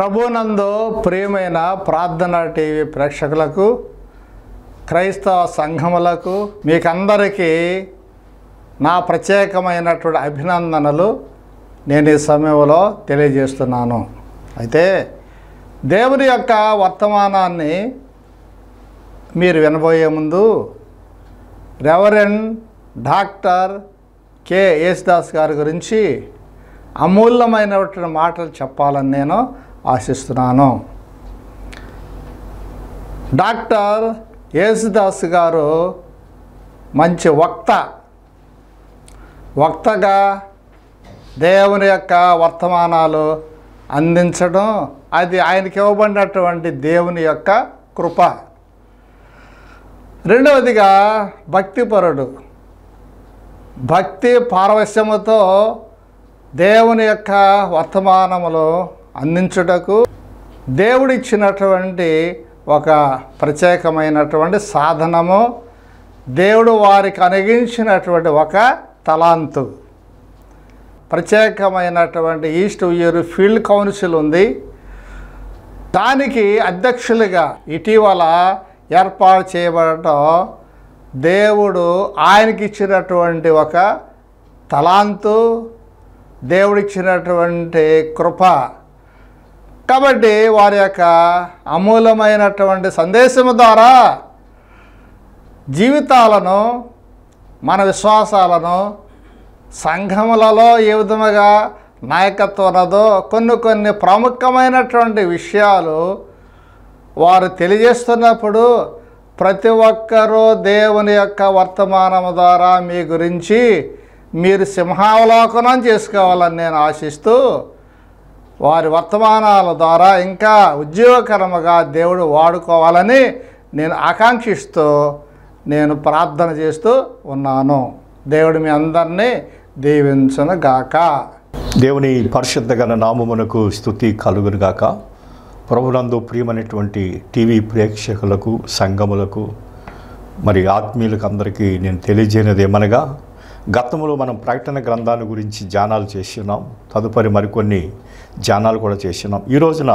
ప్రభునందు ప్రియమైన ప్రార్థన టీవీ ప్రేక్షకులకు క్రైస్తవ సంఘములకు మీకందరికీ నా ప్రత్యేకమైనటువంటి అభినందనలు నేను ఈ సమయంలో తెలియజేస్తున్నాను అయితే దేవుని యొక్క వర్తమానాన్ని మీరు వినబోయే ముందు రెవరెండ్ డాక్టర్ కె యేసుదాస్ గారి గురించి అమూల్యమైనటువంటి మాటలు చెప్పాలని నేను ఆశిస్తున్నాను డాక్టర్ యేసుదాస్ గారు మంచి వక్త వక్తగా దేవుని యొక్క వర్తమానాలు అందించడం అది ఆయనకి ఇవ్వబడినటువంటి దేవుని యొక్క కృప రెండవదిగా భక్తిపరుడు భక్తి పారవశ్యముతో దేవుని యొక్క వర్తమానములు అందించుటకు దేవుడిచ్చినటువంటి ఒక ప్రత్యేకమైనటువంటి సాధనము దేవుడు వారికి అనుగించినటువంటి ఒక తలాంతు ప్రత్యేకమైనటువంటి ఈస్ట్ ఇయర్ ఫీల్డ్ కౌన్సిల్ ఉంది దానికి అధ్యక్షులుగా ఇటీవల ఏర్పాటు చేయబడటం దేవుడు ఆయనకి ఇచ్చినటువంటి ఒక తలాంతు దేవుడిచ్చినటువంటి కృప కాబట్టి వారి యొక్క అమూలమైనటువంటి సందేశము ద్వారా జీవితాలను మన విశ్వాసాలను సంఘములలో ఏ విధముగా నాయకత్వం ఉన్నదో కొన్ని కొన్ని ప్రాముఖ్యమైనటువంటి విషయాలు వారు తెలియజేస్తున్నప్పుడు ప్రతి ఒక్కరూ దేవుని యొక్క వర్తమానము ద్వారా మీ గురించి మీరు సింహావలోకనం చేసుకోవాలని నేను ఆశిస్తూ వారి వర్తమానాల ద్వారా ఇంకా ఉద్యోగకరముగా దేవుడు వాడుకోవాలని నేను ఆకాంక్షిస్తూ నేను ప్రార్థన చేస్తూ ఉన్నాను దేవుడు మీ అందరినీ దీవించును గాక దేవుని పరిశుద్ధ గల నామమునకు స్థుతి కలుగునుగాక ప్రభునందు ప్రియమైనటువంటి టీవీ ప్రేక్షకులకు సంఘములకు మరి ఆత్మీయులకు అందరికీ నేను తెలియజేయనిది ఏమనగా గతంలో మనం ప్రకటన గ్రంథాన్ని గురించి ధ్యానాలు చేస్తున్నాం తదుపరి మరికొన్ని ధ్యానాలు కూడా చేస్తున్నాం ఈ రోజున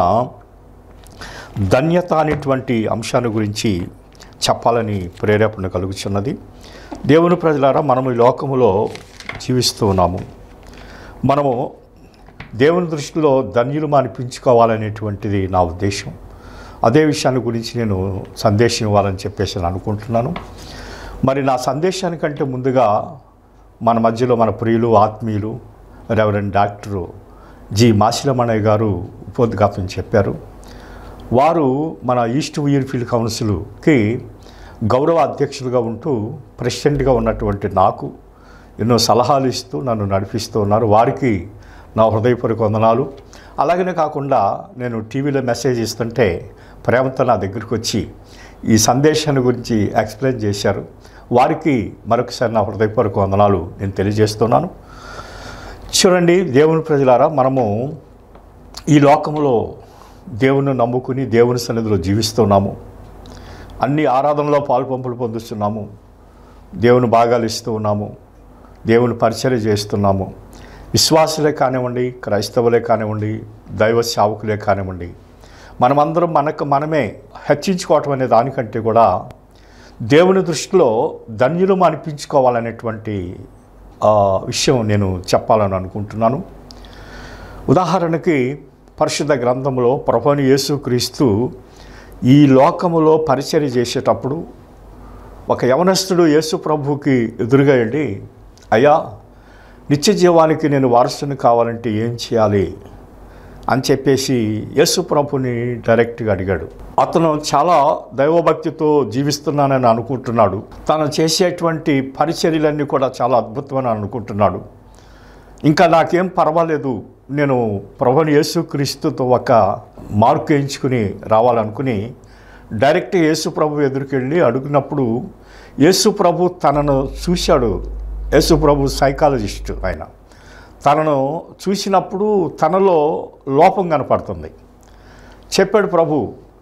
ధన్యత అనేటువంటి అంశాన్ని గురించి చెప్పాలని ప్రేరేపణ కలుగుతున్నది దేవుని ప్రజలారా మనము ఈ లోకములో జీవిస్తూ ఉన్నాము మనము దేవుని దృష్టిలో ధన్యులు అనిపించుకోవాలనేటువంటిది నా ఉద్దేశం అదే విషయాన్ని గురించి నేను సందేశం ఇవ్వాలని చెప్పేసి నేను అనుకుంటున్నాను మరి నా సందేశానికంటే ముందుగా మన మధ్యలో మన ప్రియులు ఆత్మీయులు రెవరెండ్ డాక్టరు జి మాసిలమణయ్య గారు ఉపోద్ఘాతం చెప్పారు వారు మన ఈస్ట్ ఫీల్డ్ కౌన్సిల్కి గౌరవ అధ్యక్షులుగా ఉంటూ ప్రెసిడెంట్గా ఉన్నటువంటి నాకు ఎన్నో సలహాలు ఇస్తూ నన్ను నడిపిస్తూ ఉన్నారు వారికి నా హృదయపూర్వక వందనాలు అలాగనే కాకుండా నేను టీవీలో మెసేజ్ ఇస్తుంటే ప్రేమతో నా దగ్గరికి వచ్చి ఈ సందేశాన్ని గురించి ఎక్స్ప్లెయిన్ చేశారు వారికి మరొకసారి నా హృదయపూర్వక వందనాలు నేను తెలియజేస్తున్నాను చూడండి దేవుని ప్రజలారా మనము ఈ లోకంలో దేవుని నమ్ముకుని దేవుని సన్నిధిలో జీవిస్తున్నాము అన్ని ఆరాధనలో పాల్పంపులు పొందుతున్నాము దేవుని భాగాలు ఇస్తూ ఉన్నాము దేవుని పరిచర్య చేస్తున్నాము విశ్వాసులే కానివ్వండి క్రైస్తవులే కానివ్వండి దైవ సేవకులే కానివ్వండి మనమందరం మనకు మనమే హెచ్చించుకోవటం అనే దానికంటే కూడా దేవుని దృష్టిలో ధన్యులు అనిపించుకోవాలనేటువంటి ఆ, విషయం నేను చెప్పాలని అనుకుంటున్నాను ఉదాహరణకి పరిశుద్ధ గ్రంథంలో ప్రభుని యేసుక్రీస్తు ఈ లోకములో పరిచర్య చేసేటప్పుడు ఒక యవనస్తుడు యేసు ప్రభువుకి ఎదురుగా వెళ్ళి అయ్యా నిత్య జీవానికి నేను వారసుని కావాలంటే ఏం చేయాలి అని చెప్పేసి యేసు ప్రభుని డైరెక్ట్గా అడిగాడు అతను చాలా దైవభక్తితో జీవిస్తున్నానని అనుకుంటున్నాడు తను చేసేటువంటి పరిచర్యలన్నీ కూడా చాలా అద్భుతమని అనుకుంటున్నాడు ఇంకా నాకేం పర్వాలేదు నేను ప్రభుని యేసుక్రీస్తుతో ఒక మార్కు వేయించుకుని రావాలనుకుని డైరెక్ట్ యేసు ప్రభు ఎదురుకెళ్ళి అడుగునప్పుడు యేసు ప్రభు తనను చూశాడు యేసు ప్రభు సైకాలజిస్ట్ ఆయన తనను చూసినప్పుడు తనలో లోపం కనపడుతుంది చెప్పాడు ప్రభు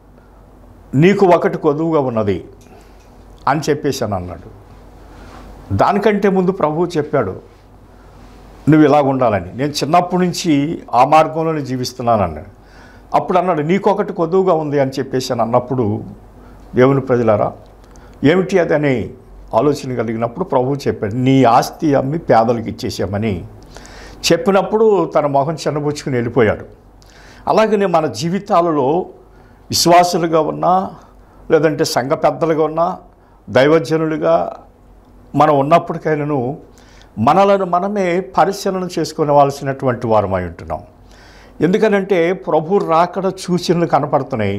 నీకు ఒకటి కొదువుగా ఉన్నది అని చెప్పేశాను అన్నాడు దానికంటే ముందు ప్రభువు చెప్పాడు నువ్వు ఇలాగ ఉండాలని నేను చిన్నప్పటి నుంచి ఆ మార్గంలోనే జీవిస్తున్నాను అన్నాడు అప్పుడు అన్నాడు నీకొకటి కొద్దుగా ఉంది అని చెప్పేసి అని అన్నప్పుడు దేవుని ప్రజలారా ఏమిటి అది అని ఆలోచన కలిగినప్పుడు ప్రభువు చెప్పాడు నీ ఆస్తి అమ్మి పేదలకు ఇచ్చేసామని చెప్పినప్పుడు తన మొహం చిన్నబుచ్చుకుని వెళ్ళిపోయాడు అలాగనే మన జీవితాలలో విశ్వాసులుగా ఉన్నా లేదంటే సంఘ పెద్దలుగా ఉన్నా దైవజనులుగా మనం ఉన్నప్పటికైనాను మనలను మనమే పరిశీలన చేసుకునేవాల్సినటువంటి వారమై ఉంటున్నాం ఎందుకనంటే ప్రభు రాకడ సూచనలు కనపడుతున్నాయి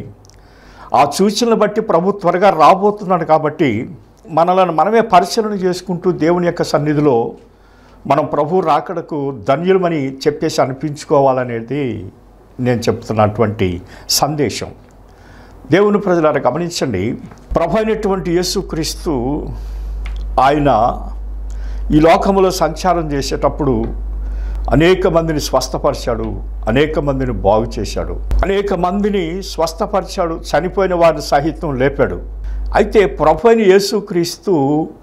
ఆ సూచనలు బట్టి ప్రభు త్వరగా రాబోతున్నాడు కాబట్టి మనలను మనమే పరిశీలన చేసుకుంటూ దేవుని యొక్క సన్నిధిలో మనం ప్రభు రాకడకు ధన్యులమని చెప్పేసి అనిపించుకోవాలనేది నేను చెప్తున్నటువంటి సందేశం దేవుని ప్రజలారా గమనించండి ప్రభు అయినటువంటి యేసుక్రీస్తు ఆయన ఈ లోకములో సంచారం చేసేటప్పుడు అనేక మందిని స్వస్థపరిచాడు అనేక మందిని బాగు చేశాడు అనేక మందిని స్వస్థపరిచాడు చనిపోయిన వారిని సహితం లేపాడు అయితే ప్రభు అయిన యేసుక్రీస్తు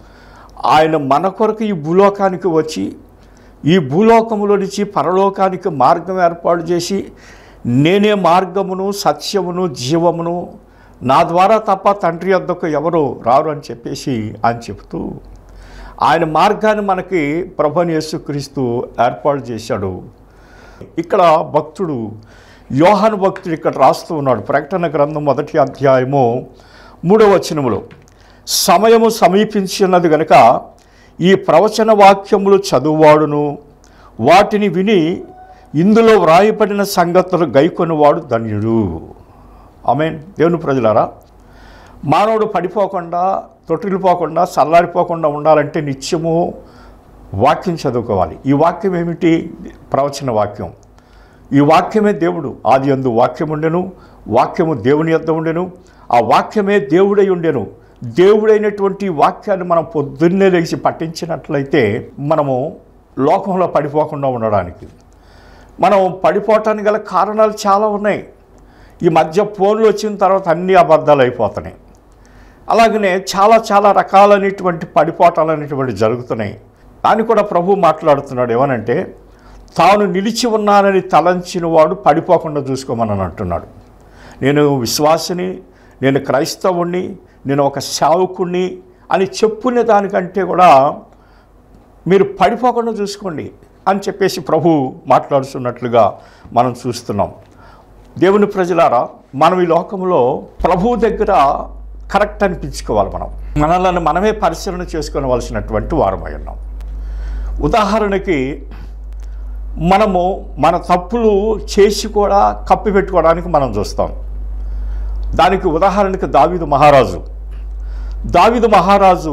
ఆయన మన కొరకు ఈ భూలోకానికి వచ్చి ఈ భూలోకములో నుంచి పరలోకానికి మార్గం ఏర్పాటు చేసి నేనే మార్గమును సత్యమును జీవమును నా ద్వారా తప్ప తండ్రి వద్దకు ఎవరు రారు అని చెప్పేసి ఆయన చెబుతూ ఆయన మార్గాన్ని మనకి ప్రభుని యేసుక్రీస్తు ఏర్పాటు చేశాడు ఇక్కడ భక్తుడు యోహాను భక్తుడు ఇక్కడ రాస్తూ ఉన్నాడు ప్రకటన గ్రంథం మొదటి అధ్యాయము మూడవ వచనములో సమయము సమీపించినది గనుక ఈ ప్రవచన వాక్యములు చదువువాడును వాటిని విని ఇందులో వ్రాయబడిన సంగతులు గైకొనివాడు ధన్యుడు ఆమెన్ దేవుని ప్రజలారా మానవుడు పడిపోకుండా తొట్టిల్లిపోకుండా చల్లారిపోకుండా ఉండాలంటే నిత్యము వాక్యం చదువుకోవాలి ఈ వాక్యం ఏమిటి ప్రవచన వాక్యం ఈ వాక్యమే దేవుడు ఆది అందు వాక్యం ఉండెను వాక్యము దేవుని యొద్ద ఉండెను ఆ వాక్యమే దేవుడై ఉండెను దేవుడైనటువంటి వాక్యాన్ని మనం పొద్దున్నే లేచి పఠించినట్లయితే మనము లోకంలో పడిపోకుండా ఉండడానికి మనం పడిపోవటానికి గల కారణాలు చాలా ఉన్నాయి ఈ మధ్య ఫోన్లు వచ్చిన తర్వాత అన్ని అబద్ధాలు అయిపోతున్నాయి అలాగనే చాలా చాలా రకాలైనటువంటి పడిపోవటాలు అనేటువంటి జరుగుతున్నాయి దాన్ని కూడా ప్రభు మాట్లాడుతున్నాడు ఏమనంటే తాను నిలిచి ఉన్నానని తలంచిన వాడు పడిపోకుండా చూసుకోమని అంటున్నాడు నేను విశ్వాసిని నేను క్రైస్తవుణ్ణి నేను ఒక సేవకుణ్ణి అని చెప్పుకునే దానికంటే కూడా మీరు పడిపోకుండా చూసుకోండి అని చెప్పేసి ప్రభు మాట్లాడుతున్నట్లుగా మనం చూస్తున్నాం దేవుని ప్రజలారా మనం ఈ లోకంలో ప్రభు దగ్గర కరెక్ట్ అనిపించుకోవాలి మనం మనల్ని మనమే పరిశీలన చేసుకోవలసినటువంటి వారమై ఉన్నాం ఉదాహరణకి మనము మన తప్పులు చేసి కూడా కప్పి పెట్టుకోవడానికి మనం చూస్తాం దానికి ఉదాహరణకి దావీదు మహారాజు దావీదు మహారాజు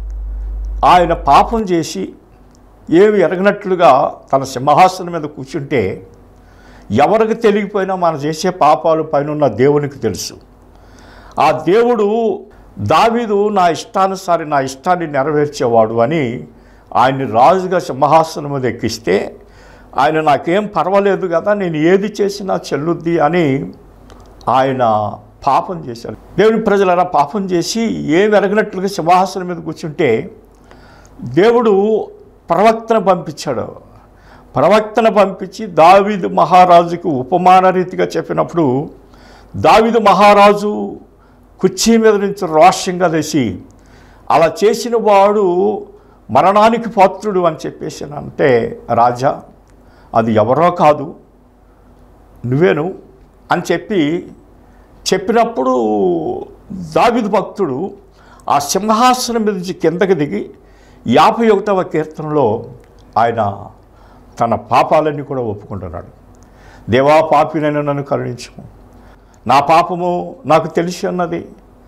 ఆయన పాపం చేసి ఏమి ఎరగనట్లుగా తన సింహాసనం మీద కూర్చుంటే ఎవరికి తెలియకపోయినా మనం చేసే పాపాలు పైన దేవునికి తెలుసు ఆ దేవుడు దావీదు నా ఇష్టానుసారి నా ఇష్టాన్ని నెరవేర్చేవాడు అని ఆయన్ని రాజుగా సింహాసనం మీద ఎక్కిస్తే ఆయన నాకేం పర్వాలేదు కదా నేను ఏది చేసినా చెల్లుద్ది అని ఆయన పాపం చేశాడు దేవుని ప్రజలరా పాపం చేసి ఏం ఎరగనట్లుగా సింహాసనం మీద కూర్చుంటే దేవుడు ప్రవక్తను పంపించాడు ప్రవక్తను పంపించి దావీదు మహారాజుకు ఉపమాన రీతిగా చెప్పినప్పుడు దావీదు మహారాజు కుర్చీ మీద నుంచి రోషంగా లేచి అలా చేసిన వాడు మరణానికి పాత్రుడు అని చెప్పేసి అంటే రాజా అది ఎవరో కాదు నువ్వేను అని చెప్పి చెప్పినప్పుడు దావిదు భక్తుడు ఆ సింహాసనం మీద నుంచి కిందకి దిగి యాభై ఒకటవ కీర్తనలో ఆయన తన పాపాలన్నీ కూడా ఒప్పుకుంటున్నాడు దేవా పాపినైనా నన్ను కరుణించము నా పాపము నాకు తెలిసి ఉన్నది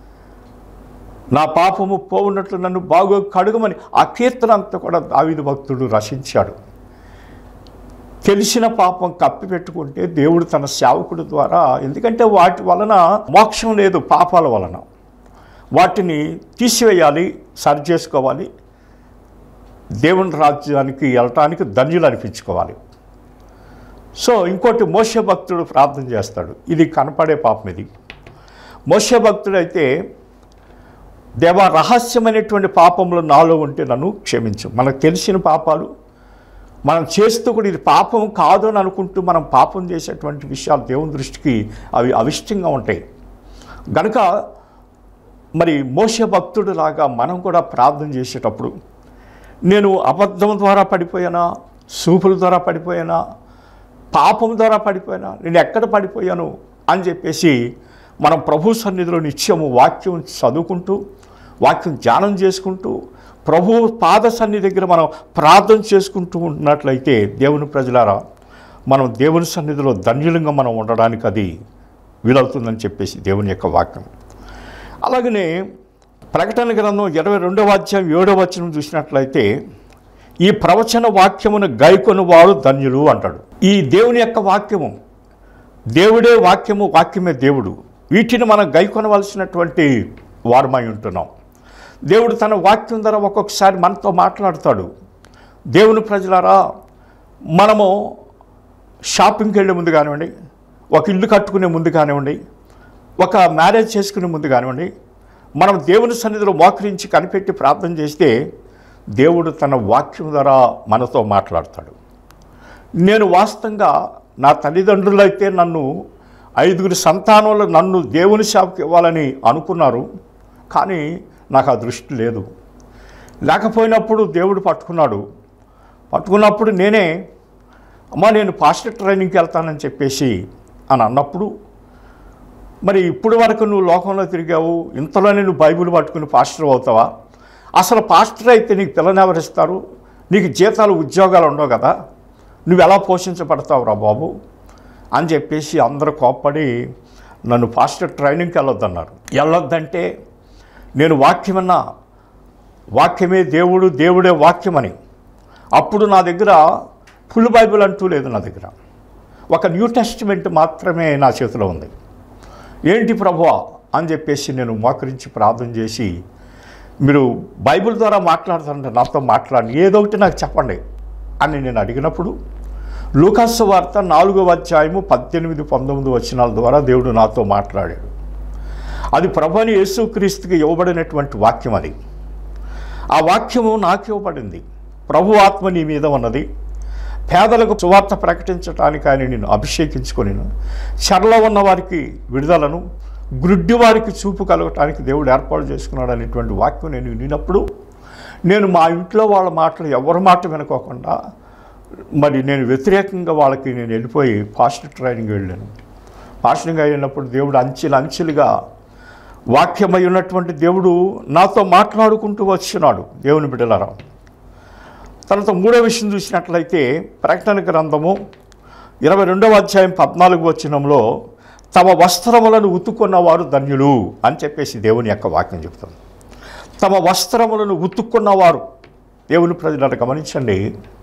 నా పాపము పోవున్నట్లు నన్ను బాగు కడుగమని ఆ కీర్తన అంతా కూడా దావిదు భక్తుడు రచించాడు తెలిసిన పాపం కప్పి పెట్టుకుంటే దేవుడు తన సేవకుడు ద్వారా ఎందుకంటే వాటి వలన మోక్షం లేదు పాపాల వలన వాటిని తీసివేయాలి సరి చేసుకోవాలి దేవుని రాజ్యానికి వెళ్ళటానికి ధన్యులు అనిపించుకోవాలి సో ఇంకోటి మోస భక్తుడు ప్రార్థన చేస్తాడు ఇది కనపడే పాపం ఇది మోస భక్తుడు అయితే దేవా రహస్యమైనటువంటి పాపములు నాలో ఉంటే నన్ను క్షమించు మనకు తెలిసిన పాపాలు మనం చేస్తూ కూడా ఇది పాపం కాదు అని అనుకుంటూ మనం పాపం చేసేటువంటి విషయాలు దేవుని దృష్టికి అవి అవిష్టంగా ఉంటాయి గనుక మరి మోస భక్తుడు లాగా మనం కూడా ప్రార్థన చేసేటప్పుడు నేను అబద్ధం ద్వారా పడిపోయానా సూపుల ద్వారా పడిపోయానా పాపం ద్వారా పడిపోయానా నేను ఎక్కడ పడిపోయాను అని చెప్పేసి మనం ప్రభు సన్నిధిలో నిత్యము వాక్యం చదువుకుంటూ వాక్యం ధ్యానం చేసుకుంటూ ప్రభు పాద సన్నిధి దగ్గర మనం ప్రార్థన చేసుకుంటూ ఉన్నట్లయితే దేవుని ప్రజలారా మనం దేవుని సన్నిధిలో ధన్యులంగా మనం ఉండడానికి అది వీలవుతుందని చెప్పేసి దేవుని యొక్క వాక్యం అలాగనే ప్రకటన గ్రంథం ఇరవై రెండవ అధ్యాయం ఏడవ వచనం చూసినట్లయితే ఈ ప్రవచన వాక్యమును గైకొని వాడు ధన్యులు అంటాడు ఈ దేవుని యొక్క వాక్యము దేవుడే వాక్యము వాక్యమే దేవుడు వీటిని మనం గైకొనవలసినటువంటి వారమై ఉంటున్నాం దేవుడు తన వాక్యం ద్వారా ఒక్కొక్కసారి మనతో మాట్లాడతాడు దేవుని ప్రజలారా మనము షాపింగ్కి వెళ్ళే ముందు కానివ్వండి ఒక ఇల్లు కట్టుకునే ముందు కానివ్వండి ఒక మ్యారేజ్ చేసుకునే ముందు కానివ్వండి మనం దేవుని సన్నిధిలో మోకరించి కనిపెట్టి ప్రార్థన చేస్తే దేవుడు తన వాక్యం ద్వారా మనతో మాట్లాడతాడు నేను వాస్తవంగా నా తల్లిదండ్రులు అయితే నన్ను ఐదుగురి సంతానంలో నన్ను దేవుని సేవకు ఇవ్వాలని అనుకున్నారు కానీ నాకు ఆ దృష్టి లేదు లేకపోయినప్పుడు దేవుడు పట్టుకున్నాడు పట్టుకున్నప్పుడు నేనే అమ్మా నేను పాస్టర్ ట్రైనింగ్కి వెళ్తానని చెప్పేసి అని అన్నప్పుడు మరి ఇప్పుడు వరకు నువ్వు లోకంలో తిరిగావు ఇంతలోనే నువ్వు బైబిల్ పట్టుకుని పాస్టర్ అవుతావా అసలు పాస్టర్ అయితే నీకు పిల్లని ఎవరిస్తారు నీకు జీతాలు ఉద్యోగాలు ఉండవు కదా నువ్వు ఎలా పోషించబడతావు రా బాబు అని చెప్పేసి అందరూ కోప్పడి నన్ను పాస్టర్ ట్రైనింగ్కి వెళ్ళొద్దన్నారు వెళ్ళొద్దంటే నేను వాక్యమన్నా వాక్యమే దేవుడు దేవుడే వాక్యమని అప్పుడు నా దగ్గర ఫుల్ బైబిల్ అంటూ లేదు నా దగ్గర ఒక న్యూ టెస్టిమెంట్ మాత్రమే నా చేతిలో ఉంది ఏంటి ప్రభువా అని చెప్పేసి నేను మోకరించి ప్రార్థన చేసి మీరు బైబిల్ ద్వారా మాట్లాడుతుంటే నాతో మాట్లాడి ఏదో ఒకటి నాకు చెప్పండి అని నేను అడిగినప్పుడు లూకాసు వార్త నాలుగవ అధ్యాయము పద్దెనిమిది పంతొమ్మిది వచనాల ద్వారా దేవుడు నాతో మాట్లాడాడు అది ప్రభుని యేసుక్రీస్తుకి ఇవ్వబడినటువంటి వాక్యం అది ఆ వాక్యము నాకు ఇవ్వబడింది ప్రభు ఆత్మ నీ మీద ఉన్నది పేదలకు సువార్త ప్రకటించడానికి ఆయన నేను అభిషేకించుకొని చెరలో ఉన్న వారికి విడుదలను గ్రుడ్డి వారికి చూపు కలగటానికి దేవుడు ఏర్పాటు చేసుకున్నాడు అనేటువంటి వాక్యం నేను వినినప్పుడు నేను మా ఇంట్లో వాళ్ళ మాటలు ఎవరి మాట వినుకోకుండా మరి నేను వ్యతిరేకంగా వాళ్ళకి నేను వెళ్ళిపోయి పాస్టర్ ట్రైనింగ్ వెళ్ళాను పాస్టరింగ్ అయినప్పుడు దేవుడు అంచెలు అంచెలుగా వాక్యమై ఉన్నటువంటి దేవుడు నాతో మాట్లాడుకుంటూ వచ్చినాడు దేవుని బిడ్డలారా తర్వాత మూడో విషయం చూసినట్లయితే ప్రకటన గ్రంథము ఇరవై రెండవ అధ్యాయం పద్నాలుగు వచనంలో తమ వస్త్రములను ఉతుక్కున్న వారు ధన్యులు అని చెప్పేసి దేవుని యొక్క వాక్యం చెప్తుంది తమ వస్త్రములను ఉతుక్కున్నవారు దేవుని ప్రజలను గమనించండి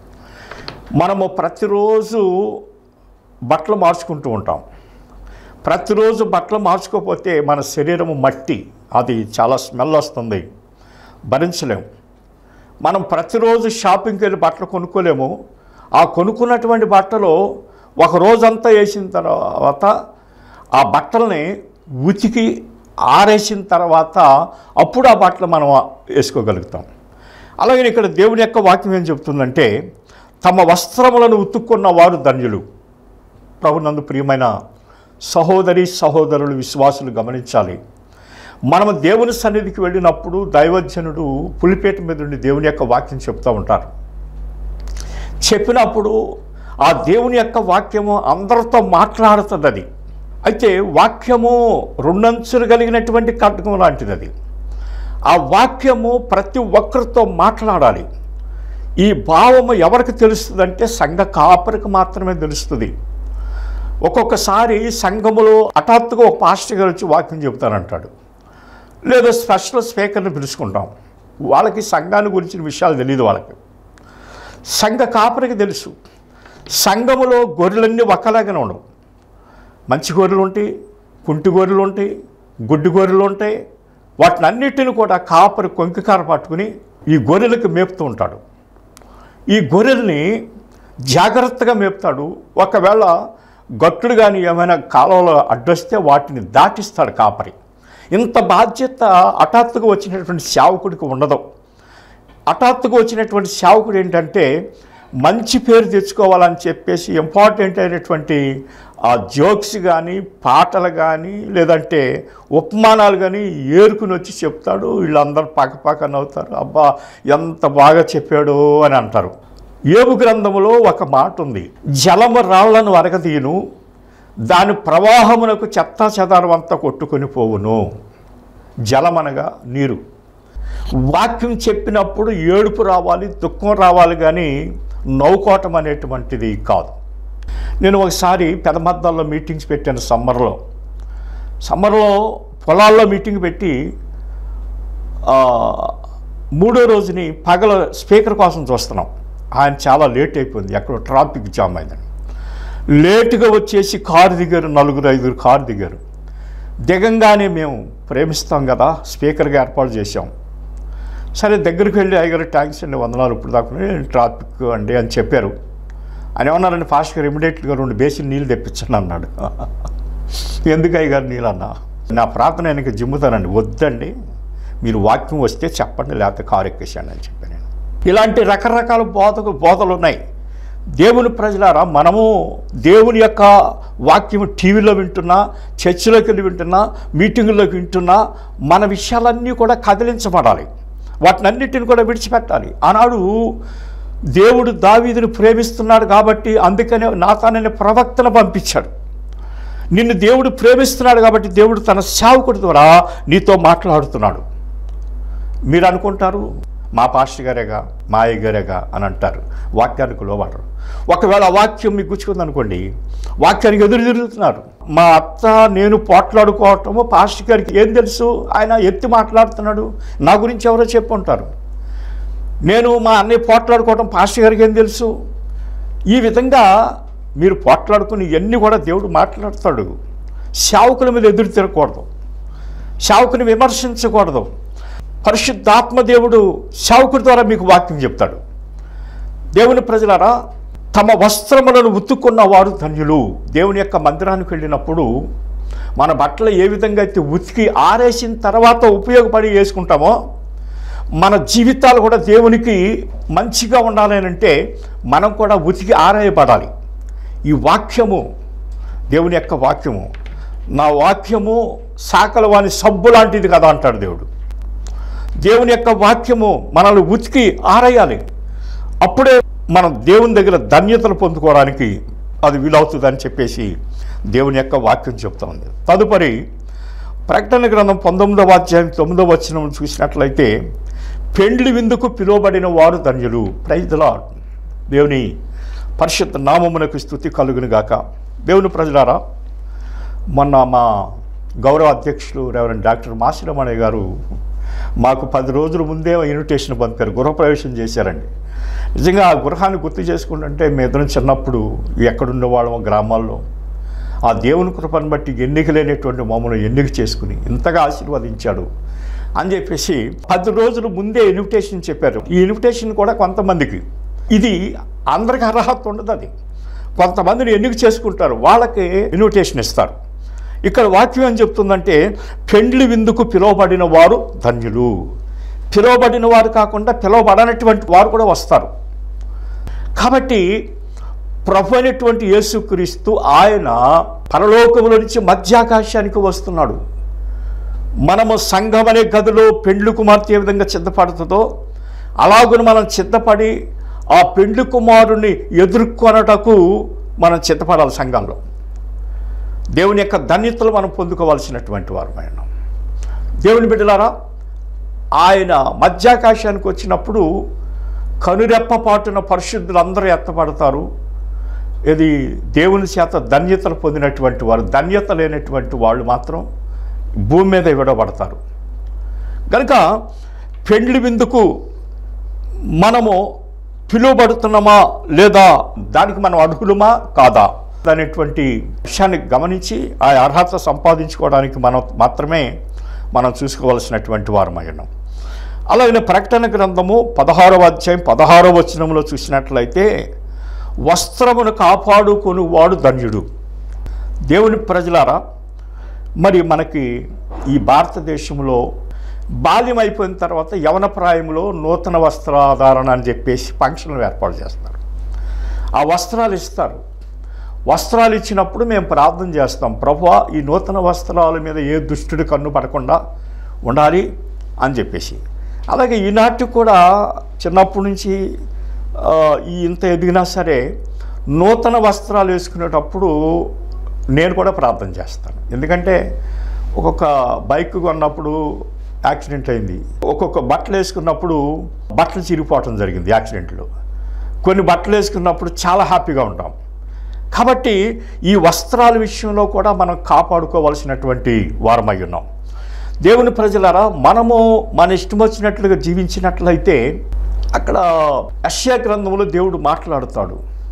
మనము ప్రతిరోజు బట్టలు మార్చుకుంటూ ఉంటాం ప్రతిరోజు బట్టలు మార్చుకోకపోతే మన శరీరము మట్టి అది చాలా స్మెల్ వస్తుంది భరించలేము మనం ప్రతిరోజు షాపింగ్కి వెళ్ళి బట్టలు కొనుక్కోలేము ఆ కొనుక్కున్నటువంటి బట్టలు ఒక రోజంతా వేసిన తర్వాత ఆ బట్టల్ని ఉతికి ఆరేసిన తర్వాత అప్పుడు ఆ బట్టలు మనం వేసుకోగలుగుతాం అలాగే ఇక్కడ దేవుని యొక్క వాక్యం ఏం చెప్తుందంటే తమ వస్త్రములను ఉతుక్కున్న వారు ధన్యులు ప్రభునందు ప్రియమైన సహోదరి సహోదరులు విశ్వాసులు గమనించాలి మనము దేవుని సన్నిధికి వెళ్ళినప్పుడు దైవజనుడు పులిపేట మీద ఉండి దేవుని యొక్క వాక్యం చెప్తూ ఉంటారు చెప్పినప్పుడు ఆ దేవుని యొక్క వాక్యము అందరితో మాట్లాడుతుంది అది అయితే వాక్యము రెండంచులు కలిగినటువంటి ఖడ్గం లాంటిది అది ఆ వాక్యము ప్రతి ఒక్కరితో మాట్లాడాలి ఈ భావము ఎవరికి తెలుస్తుందంటే సంఘ కాపరికి మాత్రమే తెలుస్తుంది ఒక్కొక్కసారి సంఘములో హఠాత్తుగా ఒక పాస్టర్ గారు వచ్చి వాక్యం చెబుతానంటాడు లేదా స్పెషల్ స్పీకర్ని పిలుచుకుంటాం వాళ్ళకి సంఘాన్ని గురించిన విషయాలు తెలియదు వాళ్ళకి సంఘ కాపరికి తెలుసు సంఘములో గొర్రెలన్నీ ఒక్కలాగానే ఉండవు మంచి గొర్రెలు ఉంటాయి కుంటి గొర్రెలు ఉంటాయి గుడ్డి గొర్రెలు ఉంటాయి వాటిని అన్నిటిని కూడా కాపరి కొంకికార పట్టుకుని ఈ గొర్రెలకు మేపుతూ ఉంటాడు ఈ గొర్రెల్ని జాగ్రత్తగా మేపుతాడు ఒకవేళ గట్టుడు కానీ ఏమైనా కాలంలో అడ్డొస్తే వాటిని దాటిస్తాడు కాపరి ఇంత బాధ్యత హఠాత్తుగా వచ్చినటువంటి సేవకుడికి ఉండదు హఠాత్తుగా వచ్చినటువంటి సేవకుడు ఏంటంటే మంచి పేరు తెచ్చుకోవాలని చెప్పేసి ఇంపార్టెంట్ అయినటువంటి ఆ జోక్స్ కానీ పాటలు కానీ లేదంటే ఉపమానాలు కానీ ఏరుకుని వచ్చి చెప్తాడు వీళ్ళందరూ పక్కపక్క నవ్వుతారు అబ్బా ఎంత బాగా చెప్పాడు అని అంటారు ఏబు గ్రంథములో ఒక మాట ఉంది జలము రాళ్లను వరగదీయును దాని ప్రవాహమునకు చెత్త చెదారం అంతా కొట్టుకొని పోవును జలమనగా నీరు వాక్యం చెప్పినప్పుడు ఏడుపు రావాలి దుఃఖం రావాలి కానీ నవ్వుకోవటం అనేటువంటిది కాదు నేను ఒకసారి పెదమద్దాల్లో మీటింగ్స్ పెట్టాను సమ్మర్లో సమ్మర్లో పొలాల్లో మీటింగ్ పెట్టి ఆ, మూడో రోజుని పగల స్పీకర్ కోసం చూస్తున్నాం ఆయన చాలా లేట్ అయిపోయింది ఎక్కడో ట్రాఫిక్ జామ్ అయిందని లేటుగా వచ్చేసి కారు దిగారు నలుగురు ఐదుగురు కారు దిగారు దిగంగానే మేము ప్రేమిస్తాం కదా స్పీకర్గా ఏర్పాటు చేశాం సరే దగ్గరికి వెళ్ళి అయ్యగారు ట్యాంక్స్ అండి వందనాలు ఇప్పుడు దాకా ట్రాఫిక్ అండి అని చెప్పారు అని ఏమన్నారండి ఫాస్ట్ గారు ఇమీడియట్గా రెండు బేసిన్ నీళ్ళు తెప్పించండి అన్నాడు ఎందుకు అయ్యగారు నీళ్ళు అన్నా నా ప్రార్థన ఆయనకి జిమ్ముతానండి వద్దండి మీరు వాక్యం వస్తే చెప్పండి లేకపోతే కారు ఎక్కేసాను అని చెప్పాను నేను ఇలాంటి రకరకాల బోధకు బోధలు ఉన్నాయి దేవుని ప్రజలారా మనము దేవుని యొక్క వాక్యం టీవీలో వింటున్నా చర్చిలోకి వెళ్ళి వింటున్నా మీటింగుల్లోకి వింటున్నా మన విషయాలన్నీ కూడా కదిలించబడాలి వాటినన్నిటిని కూడా విడిచిపెట్టాలి ఆనాడు దేవుడు దావీదుని ప్రేమిస్తున్నాడు కాబట్టి అందుకనే నాతానని ప్రవక్తను పంపించాడు నిన్ను దేవుడు ప్రేమిస్తున్నాడు కాబట్టి దేవుడు తన సేవకుడి ద్వారా నీతో మాట్లాడుతున్నాడు మీరు అనుకుంటారు మా పాస్టర్ గారేగా మా అయ్య గారేగా అని అంటారు వాక్యానికి లోబడరు ఒకవేళ ఆ వాక్యం మీకు గుచ్చుకుంది అనుకోండి వాక్యానికి ఎదురు తిరుగుతున్నారు మా అత్త నేను పోట్లాడుకోవటము పాస్టర్ గారికి ఏం తెలుసు ఆయన ఎత్తి మాట్లాడుతున్నాడు నా గురించి ఎవరో చెప్పుంటారు నేను మా అన్నయ్య పోట్లాడుకోవటం పాస్టర్ గారికి ఏం తెలుసు ఈ విధంగా మీరు పోట్లాడుకుని ఇవన్నీ కూడా దేవుడు మాట్లాడతాడు శావుకుల మీద ఎదురు తిరగకూడదు శావుకుని విమర్శించకూడదు పరిశుద్ధాత్మ దేవుడు శావుకుడి ద్వారా మీకు వాక్యం చెప్తాడు దేవుని ప్రజలారా తమ వస్త్రములను ఉతుక్కున్న వారు ధన్యులు దేవుని యొక్క మందిరానికి వెళ్ళినప్పుడు మన బట్టలు ఏ విధంగా అయితే ఉతికి ఆరేసిన తర్వాత ఉపయోగపడి వేసుకుంటామో మన జీవితాలు కూడా దేవునికి మంచిగా ఉండాలి అని అంటే మనం కూడా ఉతికి ఆరేయబడాలి ఈ వాక్యము దేవుని యొక్క వాక్యము నా వాక్యము సాకల వాని సబ్బు లాంటిది కదా అంటాడు దేవుడు దేవుని యొక్క వాక్యము మనల్ని ఉతికి ఆరేయాలి అప్పుడే మనం దేవుని దగ్గర ధన్యతలు పొందుకోవడానికి అది వీలవుతుందని చెప్పేసి దేవుని యొక్క వాక్యం చెప్తా ఉంది తదుపరి ప్రకటన గ్రంథం పంతొమ్మిదవ అధ్యాయం తొమ్మిదవ వచనం చూసినట్లయితే పెండ్లి విందుకు పిలువబడిన వారు ధన్యులు ప్రైజ్లా దేవుని పరిశుద్ధ నామమునకు స్థుతి కలుగును గాక దేవుని ప్రజలారా మొన్న మా గౌరవ అధ్యక్షులు రెవరెండ్ డాక్టర్ మాసిరమణయ్య గారు మాకు పది రోజుల ముందే ఇన్విటేషన్ పంపారు గృహప్రవేశం చేశారండి నిజంగా ఆ గృహాన్ని గుర్తు చేసుకుంటుంటే మీ ఇద్దరం చిన్నప్పుడు ఎక్కడుండేవాళ్ళం గ్రామాల్లో ఆ దేవుని కృపను బట్టి ఎన్నిక లేనటువంటి మమ్మల్ని ఎన్నిక చేసుకుని ఇంతగా ఆశీర్వదించాడు అని చెప్పేసి పది రోజుల ముందే ఇన్విటేషన్ చెప్పారు ఈ ఇన్విటేషన్ కూడా కొంతమందికి ఇది అందరికి అర్హత ఉండదు అది కొంతమందిని ఎన్నిక చేసుకుంటారు వాళ్ళకి ఇన్విటేషన్ ఇస్తారు ఇక్కడ వాక్యం ఏం చెప్తుందంటే పెండ్లి విందుకు పిలువబడిన వారు ధన్యులు పిలువబడిన వారు కాకుండా పిలువబడనటువంటి వారు కూడా వస్తారు కాబట్టి ప్రభు అయినటువంటి యేసుక్రీస్తు ఆయన పరలోకముల నుంచి మధ్యాకాశానికి వస్తున్నాడు మనము సంఘం అనే గదిలో పెండ్లి కుమార్తె ఏ విధంగా సిద్ధపడుతుందో అలాగున మనం సిద్ధపడి ఆ పెండ్లి కుమారుని ఎదుర్కొనటకు మనం సిద్ధపడాలి సంఘంలో దేవుని యొక్క ధన్యతలు మనం పొందుకోవాల్సినటువంటి వారమైన దేవుని బిడ్డలారా ఆయన మధ్యాకాశానికి వచ్చినప్పుడు కనురెప్ప పాటున పరిశుద్ధులు అందరూ ఎత్తపడతారు ఇది దేవుని చేత ధన్యతలు పొందినటువంటి వారు ధన్యత లేనటువంటి వాళ్ళు మాత్రం భూమి మీద ఇవ్వడబడతారు కనుక పెండ్లి విందుకు మనము పిలువబడుతున్నామా లేదా దానికి మనం అర్హులమా కాదా అనేటువంటి విషయాన్ని గమనించి ఆ అర్హత సంపాదించుకోవడానికి మనం మాత్రమే మనం చూసుకోవాల్సినటువంటి వారమై ఉన్నాం అలాగే ప్రకటన గ్రంథము పదహారవ అధ్యాయం పదహారవ వచనంలో చూసినట్లయితే వస్త్రమును కాపాడుకొని వాడు ధన్యుడు దేవుని ప్రజలారా మరి మనకి ఈ భారతదేశంలో బాల్యం అయిపోయిన తర్వాత యవన ప్రాయంలో నూతన వస్త్రాధారణ అని చెప్పేసి ఫంక్షన్లు ఏర్పాటు చేస్తారు ఆ వస్త్రాలు ఇస్తారు వస్త్రాలు ఇచ్చినప్పుడు మేము ప్రార్థన చేస్తాం ప్రభు ఈ నూతన వస్త్రాల మీద ఏ దుష్టుడి కన్ను పడకుండా ఉండాలి అని చెప్పేసి అలాగే ఈనాటి కూడా చిన్నప్పటి నుంచి ఆ, ఈ ఇంత ఎదిగినా సరే నూతన వస్త్రాలు వేసుకునేటప్పుడు నేను కూడా ప్రార్థన చేస్తాను ఎందుకంటే ఒక్కొక్క బైక్ కొన్నప్పుడు యాక్సిడెంట్ అయింది ఒక్కొక్క బట్టలు వేసుకున్నప్పుడు బట్టలు చిరిగిపోవటం జరిగింది యాక్సిడెంట్లో కొన్ని బట్టలు వేసుకున్నప్పుడు చాలా హ్యాపీగా ఉంటాం కాబట్టి ఈ వస్త్రాల విషయంలో కూడా మనం కాపాడుకోవాల్సినటువంటి వారమై ఉన్నాం దేవుని ప్రజలారా మనము మన ఇష్టం వచ్చినట్లుగా జీవించినట్లయితే అక్కడ అశ్యా గ్రంథంలో దేవుడు మాట్లాడుతాడు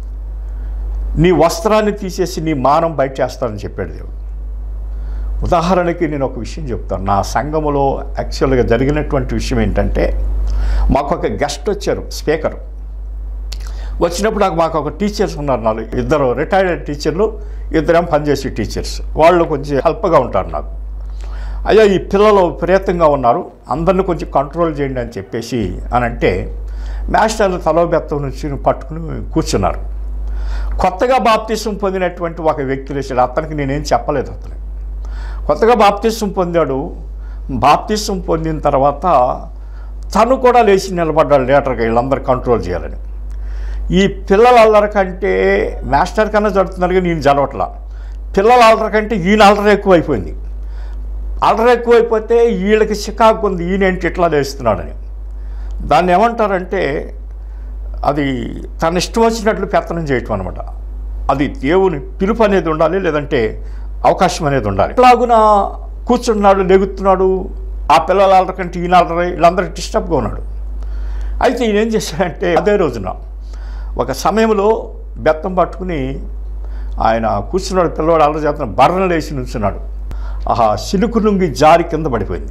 నీ వస్త్రాన్ని తీసేసి నీ మానం బయట చేస్తానని చెప్పాడు దేవుడు ఉదాహరణకి నేను ఒక విషయం చెప్తాను నా సంఘములో యాక్చువల్గా జరిగినటువంటి విషయం ఏంటంటే మాకు ఒక గెస్ట్ వచ్చారు స్పీకర్ వచ్చినప్పుడు నాకు మాకు ఒక టీచర్స్ ఉన్నారు నాలుగు ఇద్దరు రిటైర్డ్ టీచర్లు ఇద్దరేం పనిచేసే టీచర్స్ వాళ్ళు కొంచెం హెల్ప్గా ఉంటారు నాకు అయ్యా ఈ పిల్లలు విపరీతంగా ఉన్నారు అందరిని కొంచెం కంట్రోల్ చేయండి అని చెప్పేసి అని అంటే మాస్టర్లు తలో బెత్తం నుంచి పట్టుకుని కూర్చున్నారు కొత్తగా బాప్తీసం పొందినటువంటి ఒక వ్యక్తి లేచాడు అతనికి నేనేం చెప్పలేదు అతను కొత్తగా బాప్తీసం పొందాడు బాప్తీసం పొందిన తర్వాత తను కూడా లేచి నిలబడ్డాడు లీటర్గా వీళ్ళందరూ కంట్రోల్ చేయాలని ఈ పిల్లల అల్లరి కంటే మాస్టర్ కన్నా జరుగుతున్నారు కానీ నేను జరగట్లా పిల్లల అల్లరి కంటే ఈయన అల్లరి ఎక్కువైపోయింది అల్లరి ఎక్కువైపోతే వీళ్ళకి చికాకు ఉంది ఈయనేంటి ఇట్లా లేస్తున్నాడని దాన్ని ఏమంటారంటే అది తన ఇష్టం వచ్చినట్లు పెత్తనం చేయటం అనమాట అది దేవుని పిలుపు అనేది ఉండాలి లేదంటే అవకాశం అనేది ఉండాలి ఇట్లాగున కూర్చున్నాడు లెగుతున్నాడు ఆ పిల్లల అల్లరి కంటే ఈయన అల్లరి వీళ్ళందరూ డిస్టర్బ్గా ఉన్నాడు అయితే ఈయన ఏం చేశాడంటే అదే రోజున ఒక సమయంలో బెత్తం పట్టుకుని ఆయన కూర్చున్నాడు పిల్లవాడు అల్లరి చేస్తున్న బర్రను లేచి నుంచున్నాడు ఆహా సిలుకు లుంగి జారి కింద పడిపోయింది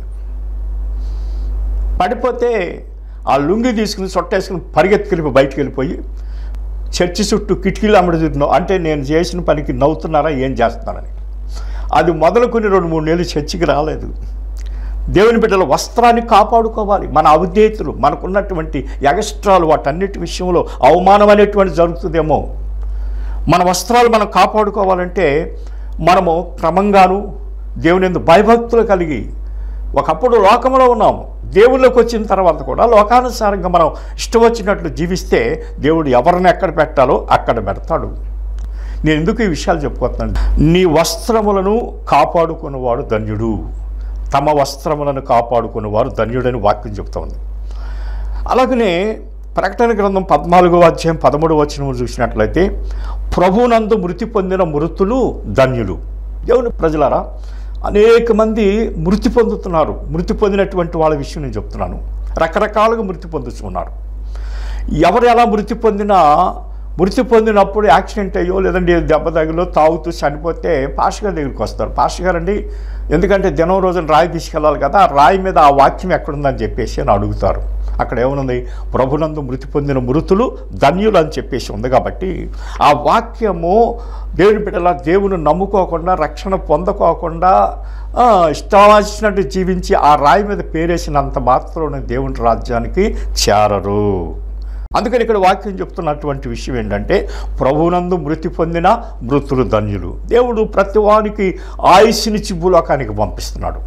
పడిపోతే ఆ లుంగి తీసుకుని సొట్టేసుకుని పరిగెత్తుకెళ్ళి బయటికి వెళ్ళిపోయి చర్చి చుట్టూ కిటికీలు అమ్మడి తిరుగుతున్నావు అంటే నేను చేసిన పనికి నవ్వుతున్నారా ఏం చేస్తున్నారని అది మొదలుకొని రెండు మూడు నెలలు చర్చికి రాలేదు దేవుని బిడ్డల వస్త్రాన్ని కాపాడుకోవాలి మన అవిధేయతలు మనకున్నటువంటి ఎగస్ట్రాలు వాటన్నిటి విషయంలో అవమానం అనేటువంటి జరుగుతుందేమో మన వస్త్రాలు మనం కాపాడుకోవాలంటే మనము క్రమంగాను దేవుని ఎందు భయభక్తులు కలిగి ఒకప్పుడు లోకంలో ఉన్నాము దేవుళ్ళకి వచ్చిన తర్వాత కూడా లోకానుసారంగా మనం ఇష్టం వచ్చినట్లు జీవిస్తే దేవుడు ఎవరిని ఎక్కడ పెట్టాలో అక్కడ పెడతాడు నేను ఎందుకు ఈ విషయాలు చెప్పుకోతున్నాను నీ వస్త్రములను కాపాడుకున్నవాడు ధన్యుడు తమ వస్త్రములను కాపాడుకున్నవారు ధన్యుడని వాక్యం చెప్తోంది అలాగనే ప్రకటన గ్రంథం పద్నాలుగో అధ్యాయం పదమూడు వచనం చూసినట్లయితే ప్రభునందు మృతి పొందిన మృతులు ధన్యులు దేవుని ప్రజలారా అనేక మంది మృతి పొందుతున్నారు మృతి పొందినటువంటి వాళ్ళ విషయం నేను చెప్తున్నాను రకరకాలుగా మృతి పొందుతున్నారు ఎవరు ఎలా మృతి పొందినా మృతి పొందినప్పుడు యాక్సిడెంట్ అయ్యో లేదంటే దెబ్బ తగిలో తాగుతూ చనిపోతే పాష గారి దగ్గరికి వస్తారు పాష గారు అండి ఎందుకంటే దినం రోజున రాయి తీసుకెళ్ళాలి కదా ఆ రాయి మీద ఆ వాక్యం ఎక్కడుందని చెప్పేసి అని అడుగుతారు అక్కడ ఏమనుంది ప్రభునందు మృతి పొందిన మృతులు ధన్యులు అని చెప్పేసి ఉంది కాబట్టి ఆ వాక్యము దేవుని బిడ్డల దేవుని నమ్ముకోకుండా రక్షణ పొందకోకుండా ఆ, ఇష్టం జీవించి ఆ రాయి మీద పేరేసినంత మాత్రం దేవుని రాజ్యానికి చేరరు అందుకని ఇక్కడ వాక్యం చెప్తున్నటువంటి విషయం ఏంటంటే ప్రభునందు మృతి పొందిన మృతులు ధన్యులు దేవుడు ప్రతి వానికి ఆయుష్నిచ్చి భూలోకానికి పంపిస్తున్నాడు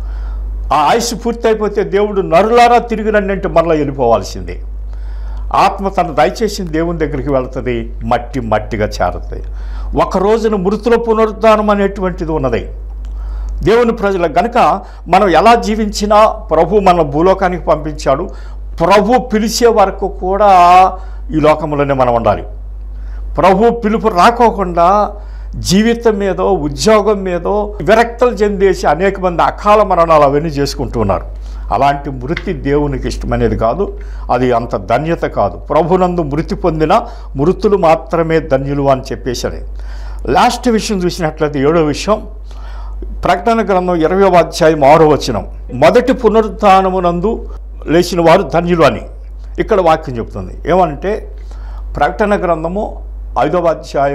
ఆ ఆయుష్ పూర్తయిపోతే దేవుడు నరులారా తిరిగి రండి అంటే మరలా వెళ్ళిపోవాల్సిందే ఆత్మ తను దయచేసిన దేవుని దగ్గరికి వెళ్తుంది మట్టి మట్టిగా చేరుతుంది ఒక రోజున మృతుల పునరుద్ధానం అనేటువంటిది ఉన్నది దేవుని ప్రజల గనుక మనం ఎలా జీవించినా ప్రభు మన భూలోకానికి పంపించాడు ప్రభు పిలిచే వరకు కూడా ఈ లోకంలోనే మనం ఉండాలి ప్రభు పిలుపు రాకోకుండా జీవితం మీదో ఉద్యోగం మీదో విరక్తలు చెందేసి అనేక మంది అకాల మరణాలు అవన్నీ చేసుకుంటూ ఉన్నారు అలాంటి మృతి దేవునికి ఇష్టమనేది కాదు అది అంత ధన్యత కాదు ప్రభునందు మృతి పొందిన మృతులు మాత్రమే ధన్యులు అని చెప్పేసి లాస్ట్ విషయం చూసినట్లయితే ఏడో విషయం ప్రకటన గ్రంథం ఇరవై అధ్యాయం ఆరో వచనం మొదటి పునరుత్నమునందు లేచిన వారు ధన్యులు అని ఇక్కడ వాక్యం చెప్తుంది ఏమంటే ప్రకటన గ్రంథము ఐదవ అధ్యాయము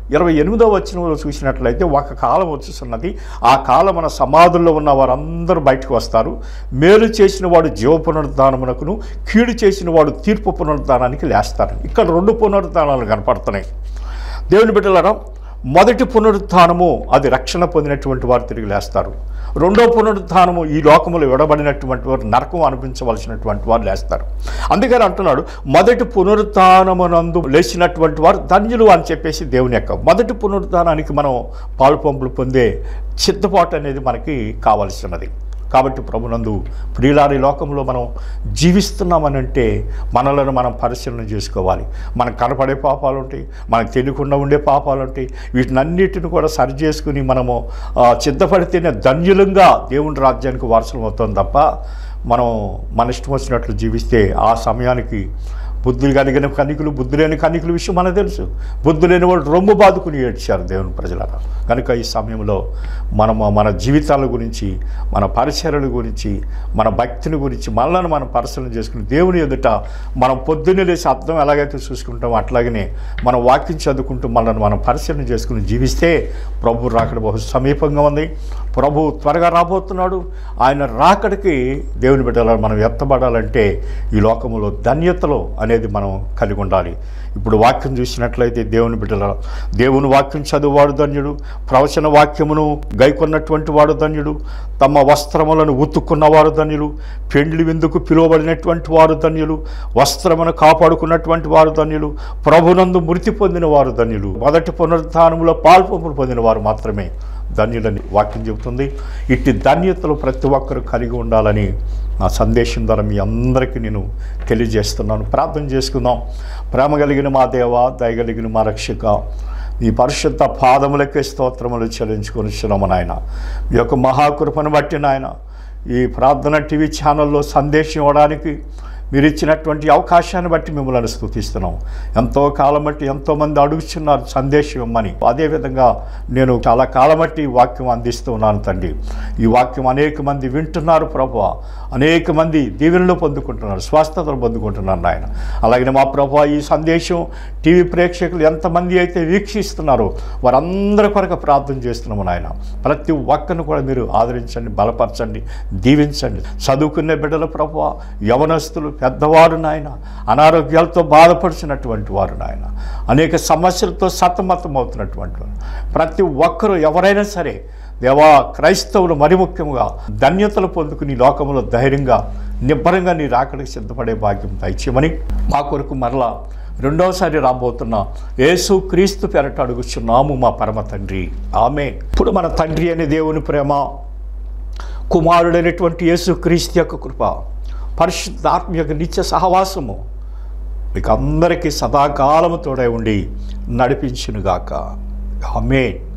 ఇరవై ఎనిమిదో వచనంలో చూసినట్లయితే ఒక కాలం వచ్చుతున్నది ఆ కాలం మన సమాధుల్లో ఉన్న వారందరూ బయటకు వస్తారు మేలు చేసిన వాడు జీవ పునరుద్ధానమునకును కీడు చేసిన వాడు తీర్పు పునరుద్ధానానికి లేస్తారు ఇక్కడ రెండు పునరుద్ధానాలు కనపడుతున్నాయి దేవుని బిడ్డలారా మొదటి పునరుత్థానము అది రక్షణ పొందినటువంటి వారు తిరిగి లేస్తారు రెండో పునరుత్థానము ఈ లోకములో విడబడినటువంటి వారు నరకం అనిపించవలసినటువంటి వారు లేస్తారు అందుకని అంటున్నాడు మొదటి పునరుత్థానమునందు లేచినటువంటి వారు ధన్యులు అని చెప్పేసి దేవుని యొక్క మొదటి పునరుత్థానానికి మనం పాలు పంపులు పొందే సిద్ధపాటు అనేది మనకి కావలసినది కాబట్టి ప్రభునందు ప్రియులారి లోకంలో మనం జీవిస్తున్నామని అంటే మనలను మనం పరిశీలన చేసుకోవాలి మనకు కనపడే పాపాలు ఉంటాయి మనకు తెలియకుండా ఉండే పాపాలు ఉంటాయి వీటినన్నిటిని కూడా సరి చేసుకుని మనము ఆ, సిద్ధపడితేనే ధన్యులంగా దేవుని రాజ్యానికి వారసులం అవుతాం తప్ప మనం మన ఇష్టం వచ్చినట్లు జీవిస్తే ఆ సమయానికి బుద్ధులు కలిగిన కనికులు బుద్ధి లేని కనికుల విషయం మనకు తెలుసు బుద్ధి లేని వాళ్ళు రొమ్ము బాదుకుని ఏడ్చారు దేవుని ప్రజలారా కనుక ఈ సమయంలో మనము మన జీవితాల గురించి మన పరిచర్యల గురించి మన భక్తిని గురించి మనల్ని మనం పరిశీలన చేసుకుని దేవుని ఎదుట మనం పొద్దున్నే లేచి అర్థం ఎలాగైతే చూసుకుంటామో అట్లాగనే మనం వాక్యం చదువుకుంటూ మనల్ని మనం పరిశీలన చేసుకుని జీవిస్తే ప్రభు రాకడ బహు సమీపంగా ఉంది ప్రభు త్వరగా రాబోతున్నాడు ఆయన రాకడికి దేవుని బిడ్డలను మనం ఎత్తబడాలంటే ఈ లోకములో ధన్యతలో అనేది మనం కలిగి ఉండాలి ఇప్పుడు వాక్యం చూసినట్లయితే దేవుని బిడ్డల దేవుని వాక్యం చదువువాడు ధన్యుడు ప్రవచన వాక్యమును గైకొన్నటువంటి వాడు ధన్యుడు తమ వస్త్రములను ఉతుక్కున్నవారు ధన్యులు పెండ్లి విందుకు పిలువబడినటువంటి వారు ధన్యులు వస్త్రమును కాపాడుకున్నటువంటి వారు ధన్యులు ప్రభునందు మృతి పొందిన వారు ధన్యులు మొదటి పునరుద్ధానములో పాల్పొంపులు పొందిన వారు మాత్రమే ధన్యులని వాక్యం చెబుతుంది ఇట్టి ధన్యతలు ప్రతి ఒక్కరూ కలిగి ఉండాలని నా సందేశం ద్వారా మీ అందరికీ నేను తెలియజేస్తున్నాను ప్రార్థన చేసుకుందాం ప్రేమ కలిగిన మా దేవ దయగలిగిన మా రక్షక ఈ పరిశుద్ధ పాదములకే స్తోత్రములు చెల్లించుకొని నాయన మీ యొక్క మహాకృపను బట్టి నాయన ఈ ప్రార్థన టీవీ ఛానల్లో సందేశం ఇవ్వడానికి మీరు ఇచ్చినటువంటి అవకాశాన్ని బట్టి మిమ్మల్ని స్థుతిస్తున్నాం ఎంతో కాలం బట్టి ఎంతోమంది అడుగుతున్నారు సందేశం ఇవ్వమని అదేవిధంగా నేను చాలా కాలం బట్టి ఈ వాక్యం అందిస్తూ ఉన్నాను తండ్రి ఈ వాక్యం అనేక మంది వింటున్నారు ప్రభు అనేక మంది దీవెనలు పొందుకుంటున్నారు స్వస్థతలు పొందుకుంటున్నారు నాయన అలాగే మా ప్రభు ఈ సందేశం టీవీ ప్రేక్షకులు ఎంతమంది అయితే వీక్షిస్తున్నారో వారందరి కొరకు ప్రార్థన చేస్తున్నాము నాయన ప్రతి ఒక్కరిని కూడా మీరు ఆదరించండి బలపరచండి దీవించండి చదువుకునే బిడ్డల ప్రభు యవనస్తులు పెద్దవారు నాయన అనారోగ్యాలతో బాధపడుచున్నటువంటి వారు నాయన అనేక సమస్యలతో సతమతం అవుతున్నటువంటి వారు ప్రతి ఒక్కరూ ఎవరైనా సరే దేవా క్రైస్తవులు మరి ముఖ్యంగా ధన్యతలు పొందుకుని ఈ లోకంలో ధైర్యంగా నిబ్బరంగా నీ రాకడికి సిద్ధపడే భాగ్యం దయచేయమని మా కొరకు మరలా రెండవసారి రాబోతున్న యేసు క్రీస్తు పెరట అడుగుచున్నాము మా పరమ తండ్రి ఆమె ఇప్పుడు మన తండ్రి అనే దేవుని ప్రేమ కుమారుడైనటువంటి యేసు క్రీస్తు యొక్క కృప పరిశుద్ధాత్మ యొక్క నిత్య సహవాసము మీకు అందరికీ సదాకాలము తోడై ఉండి నడిపించునుగాక ఆమెన్